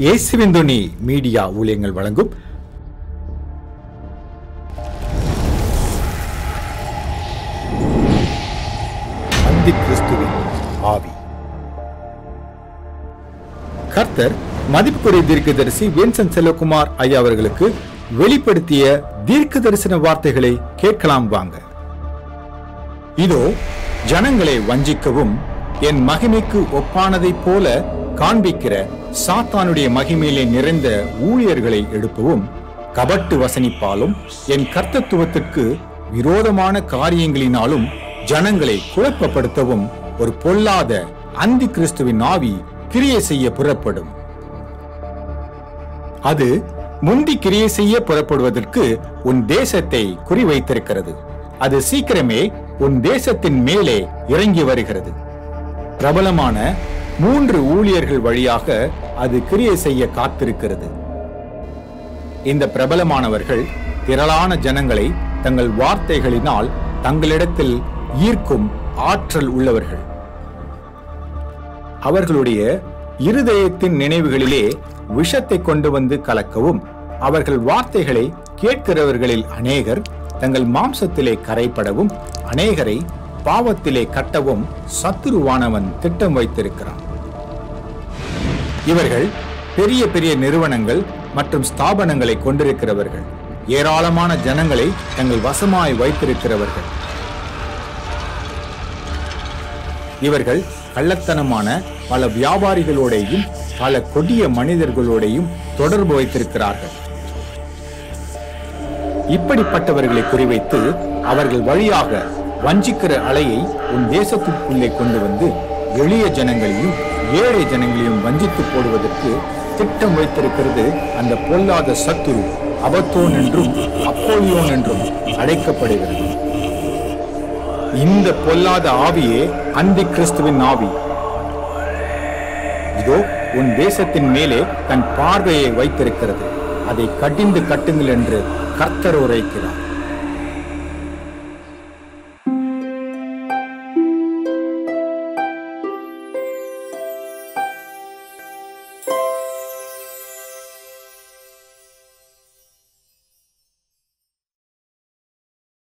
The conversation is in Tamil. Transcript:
இயேசுவின் துணி மீடியா ஊழியங்கள் வழங்கும் அந்தி கிறிஸ்துவின் ஆவி கர்த்தர் மதிப்புக்குரிய தீர்க்கதரிசி வின்சன் செல்வகுமார் ஐயா அவர்களுக்கு வெளிப்படுத்திய தீர்க்க தரிசன வார்த்தைகளை கேட்கலாம் வாங்க இதோ ஜனங்களை வஞ்சிக்கவும் என் மகிமைக்கு ஒப்பானதைப் போல காண்பிக்கிற சாத்தானுடைய மகிமையிலே நிறைந்த ஊழியர்களை எழுப்பவும் கபட்டு வசனிப்பாலும் என் கர்த்தத்துவத்திற்கு விரோதமான காரியங்களினாலும் ஜனங்களை குழப்பப்படுத்தவும் ஒரு பொல்லாத அந்தி கிறிஸ்துவின் ஆவி கிரியை செய்ய புறப்படும் அது முந்தி கிரியை செய்ய புறப்படுவதற்கு உன் தேசத்தை குறிவைத்திருக்கிறது அது சீக்கிரமே உன் தேசத்தின் மேலே இறங்கி வருகிறது பிரபலமான மூன்று ஊழியர்கள் வழியாக அது கிரியை செய்ய காத்திருக்கிறது இந்த பிரபலமானவர்கள் திரளான ஜனங்களை தங்கள் வார்த்தைகளினால் தங்களிடத்தில் ஈர்க்கும் ஆற்றல் உள்ளவர்கள் அவர்களுடைய இருதயத்தின் நினைவுகளிலே விஷத்தை கொண்டு வந்து கலக்கவும் அவர்கள் வார்த்தைகளை கேட்கிறவர்களில் அநேகர் தங்கள் மாம்சத்திலே கரைப்படவும் அநேகரை பாவத்திலே கட்டவும் சத்துருவானவன் திட்டம் வைத்திருக்கிறான் இவர்கள் பெரிய பெரிய நிறுவனங்கள் மற்றும் ஸ்தாபனங்களை கொண்டிருக்கிறவர்கள் ஏராளமான ஜனங்களை தங்கள் வசமாய் வைத்திருக்கிறவர்கள் இவர்கள் கள்ளத்தனமான பல வியாபாரிகளோடையும் பல கொடிய மனிதர்களோடையும் தொடர்பு வைத்திருக்கிறார்கள் இப்படிப்பட்டவர்களை குறிவைத்து அவர்கள் வழியாக வஞ்சிக்கிற அலையை உன் தேசத்திற்குள்ளே கொண்டு வந்து எளிய ஜனங்களையும் ஏழை ஜனங்களையும் வஞ்சித்து போடுவதற்கு திட்டம் வைத்திருக்கிறது அந்த பொல்லாத சத்துரு அபத்தோன் என்றும் அப்போலியோன் என்றும் அழைக்கப்படுகிறது இந்த பொல்லாத ஆவியே அந்தி கிறிஸ்துவின் ஆவி இதோ உன் தேசத்தின் மேலே தன் பார்வையை வைத்திருக்கிறது அதை கடிந்து கட்டுங்கள் என்று கர்த்தர் உரைக்கிறார்